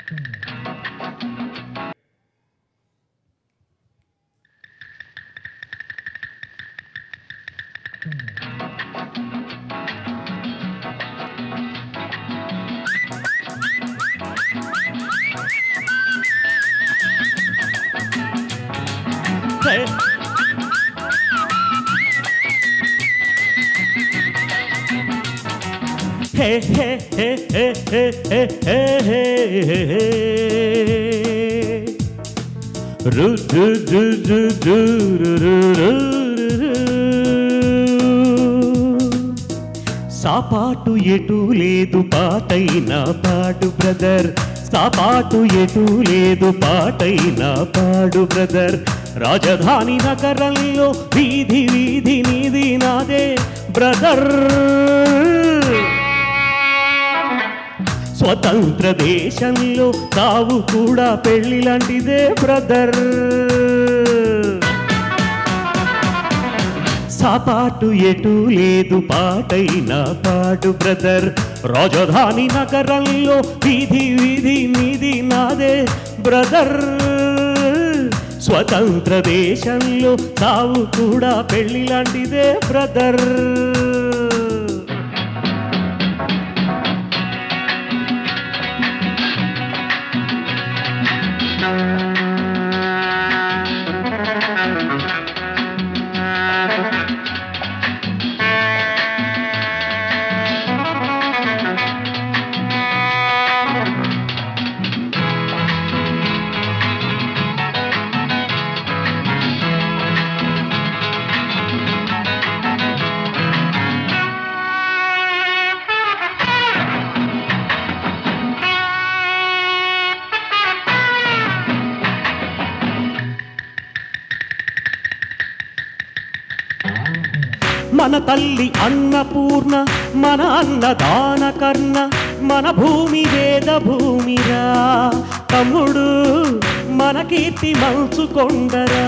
హే హే హే హే హే హే హే హే హే హే హే. రు రు రు రు రు రు రు రు రు. సాపాటు ఎటు లేదు పాటైనా పాడు బ్రదర్ సాపాటు ఎటు లేదు పాటైనా పాడు బ్రదర్ రాజధాని నగరంలో వీధి వీధి నీది నాదే బ్రదర్ స్వతంత్ర దేశంలో తావు కూడా పెళ్లి లాంటిదే బ్రదర్ సాపాటు ఎటు లేదు పాటైనా పాడు బ్రదర్ రాజధాని నగరంలో వీధి వీధి నీది నాదే బ్రదర్ స్వతంత్ర దేశంలో తావు కూడా పెళ్లి లాంటిదే బ్రదర్ మన తల్లి అన్నపూర్ణ మన అన్నదాన కర్ణ మన భూమి వేద భూమిరా తమ్ముడు మన కీర్తి మంచుకొండరా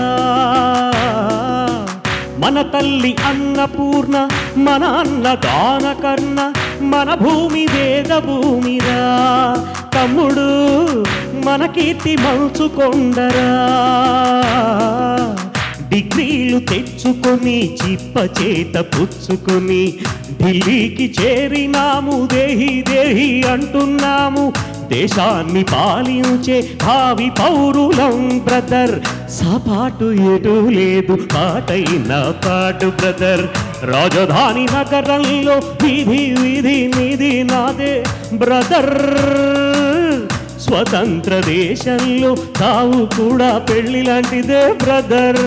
మన తల్లి అన్నపూర్ణ మన అన్నదాన కర్ణ మన భూమి వేద భూమిరా తమ్ముడు మన కీర్తి మంచుకొండరా డిగ్రీలు తెచ్చుకొని చిప్ప చేత పుచ్చుకొని ఢిల్లీకి చేరినాము దేహి దేహి అంటున్నాము దేశాన్ని పాలించే భావి పౌరులం బ్రదర్ సపాటు ఎటు లేదు పాటైన పాటు బ్రదర్ రాజధాని నగరంలో వీధి వీధి నిధి నాదే బ్రదర్ స్వతంత్ర దేశంలో తావు కూడా పెళ్లి లాంటిదే బ్రదర్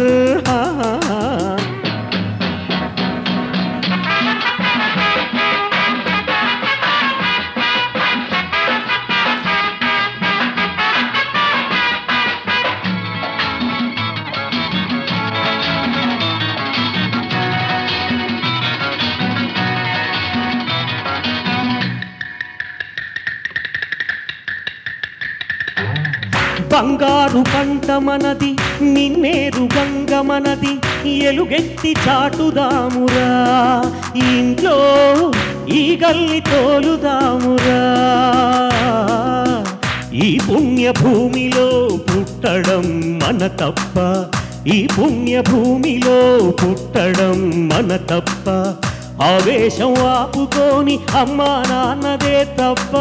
బంగారు పంట మనది నిన్నేరు గంగ మనది ఎలుగెత్తి చాటుదామురా ఈ ఇంట్లో ఈ గల్లి తోలుదామురా ఈ పుణ్య భూమిలో పుట్టడం మన తప్ప ఈ పుణ్య భూమిలో పుట్టడం మన తప్ప ఆవేశం ఆపుకొని అమ్మా నాన్నదే తప్ప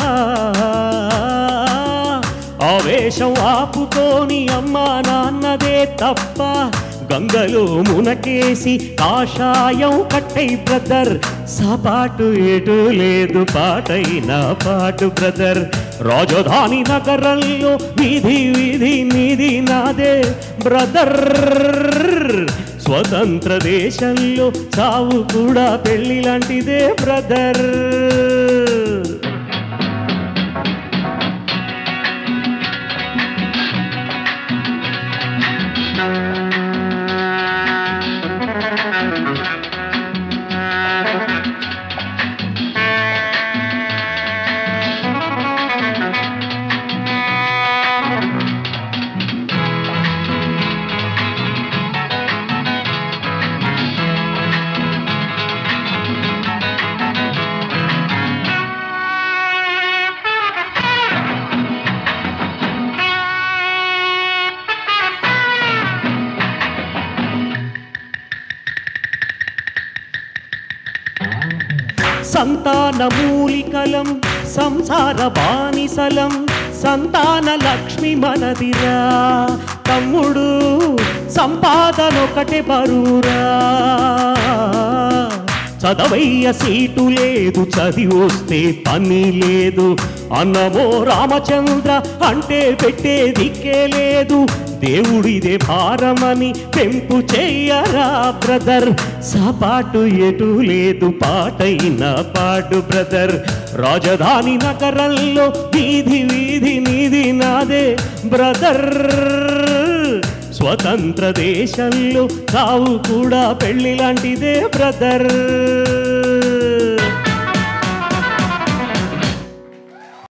ఆవేశం ఆపుకొని అమ్మా నాన్నదే తప్ప గంగలో మునకేసి కాషాయం కట్టై బ్రదర్ సపాటు ఎటు లేదు పాటైనా పాటు బ్రదర్ రాజధాని నగరంలో వీధి వీధి నీది నాదే బ్రదర్ స్వతంత్ర దేశంలో చావు కూడా పెళ్లి లాంటిదే బ్రదర్ సంతాన మూలికలం సంసార బానిసలం సంతాన లక్ష్మి మనదిరా తమ్ముడు సంపాదనొకటే బరువురా చదవయ్య సీటు లేదు చదివి వస్తే పని లేదు అన్నమో రామచంద్ర అంటే పెట్టే దిక్కే లేదు దేవుడిదే భారమని పెంపు చెయ్యరా బ్రదర్ సపాటు ఎటు లేదు పాటైన పాడు బ్రదర్ రాజధాని నగరంలో వీధి వీధి నీది నాదే బ్రదర్ స్వతంత్ర దేశంలో చావు కూడా పెళ్లి లాంటిదే బ్రదర్